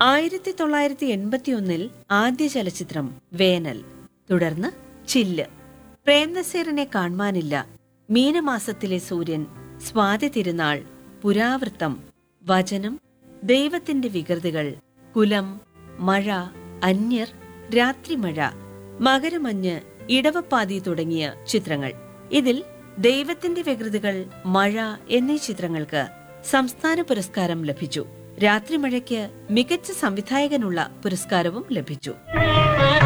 ആയിരത്തി തൊള്ളായിരത്തി എൺപത്തിയൊന്നിൽ ആദ്യ ചലച്ചിത്രം വേനൽ തുടർന്ന് ചില്ല് പ്രേംനസീറിനെ കാണുവാനില്ല മീനമാസത്തിലെ സൂര്യൻ സ്വാതി തിരുനാൾ പുരാവൃത്തം വചനം ദൈവത്തിന്റെ വികൃതികൾ കുലം മഴ അന്യർ രാത്രിമഴ മകരമഞ്ഞ് ഇടവപ്പാതി തുടങ്ങിയ ചിത്രങ്ങൾ ഇതിൽ ദൈവത്തിന്റെ വികൃതികൾ മഴ എന്നീ ചിത്രങ്ങൾക്ക് സംസ്ഥാന പുരസ്കാരം ലഭിച്ചു രാത്രിമഴയ്ക്ക് മികച്ച സംവിധായകനുള്ള പുരസ്കാരവും ലഭിച്ചു